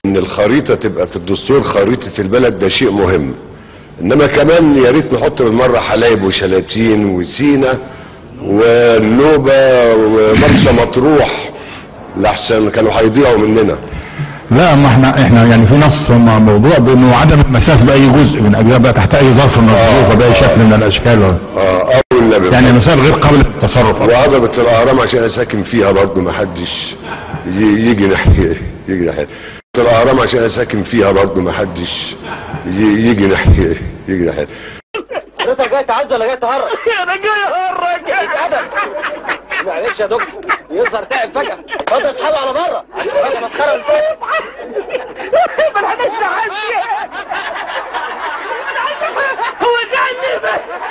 ان الخريطه تبقى في الدستور خريطه البلد ده شيء مهم انما كمان يا ريت نحط بالمره حلايب وشلاتين وسينا والنوبه ومرسى مطروح لحسن كانوا هيضيعوا مننا لا ما احنا احنا يعني في نص مع موضوع بانه عدم المساس باي جزء من اجزاء بقى تحت اي ظرف من الظروف وباي شكل من الاشكال اه او النبي يعني مسائل غير قابله للتصرف وهضبة الاهرام عشان انا ساكن فيها برضه ما حدش ي- يجي ناحيه يجي ناحيه الاهرام عشان انا ساكن فيها برضه ما حدش ي- يجي ناحيه يجي ناحيه حضرتك جاي تعز ولا جاي تهرج؟ انا جاي اهرج ادب معلش يا دكتور يظهر تعب فجأة خد اصحابه على بره بقى مسخرة اللي فاتت ما انا مش عايز هو زعلني بس